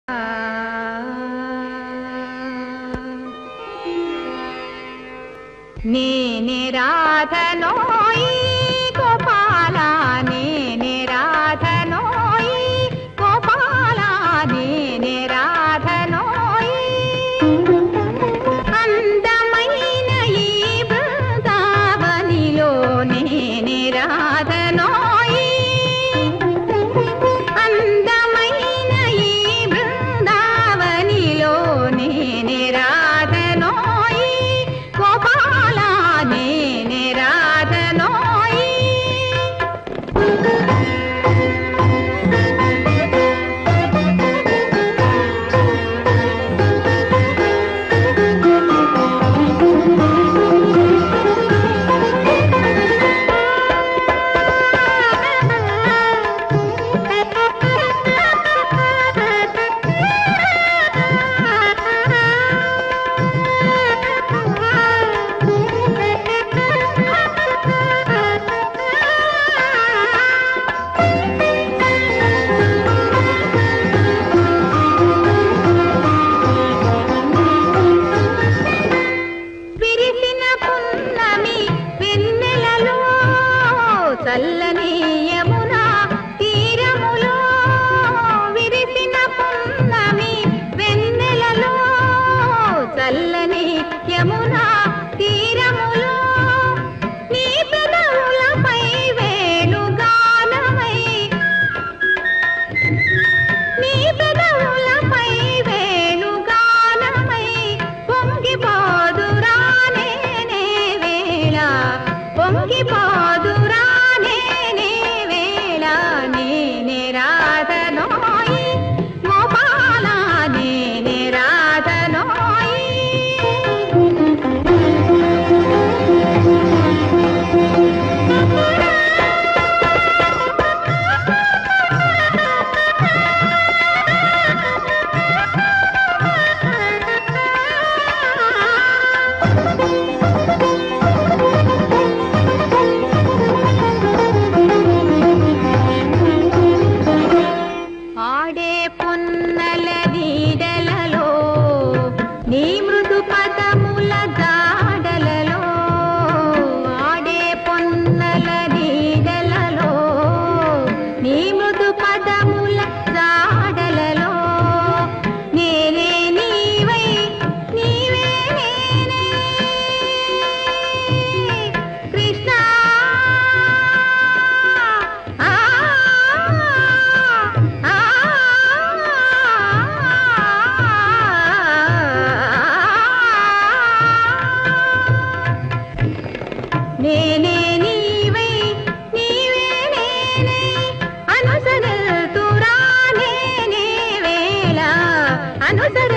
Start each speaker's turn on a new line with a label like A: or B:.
A: నేనే రాధనోయి గోపాల నేనే రాధనోయి గోపాల నేనే రాధనోయి అందమైన ఈ బృందావనిలో నేనే రాధనోయి అందమైన ఈ బృందావనిలో నేనే రాధనోయి గోపాల నేనే రాధనోయి విరిసిన పున్నమి వెన్నెలలో చల్లని యమున తీరములో విరిసిన పున్నమి వెన్నెలలో చల్లని యమున తీరములో నీ పెదవులపై వేణుగానమై నీ పెదవులపై వేణుగానమై పొంగిపోదురానే వేళ పొంగిపోదురానే వేళ నేనే రాధనోయి గోపాల నేనే రాధనోయి ఆడే పొన్నల నీడలలో నీ మృదు పదముల జాడలలో ఆడే పొన్నల నీడలలో నీ మృదు పదముల జాడలలో నేనే నీవై నీవే నేనే కృష్ణ ఆ ఆ నేనే నీవై నీవే నేనే అనుసరితురా నేనే వేళ అనుసరి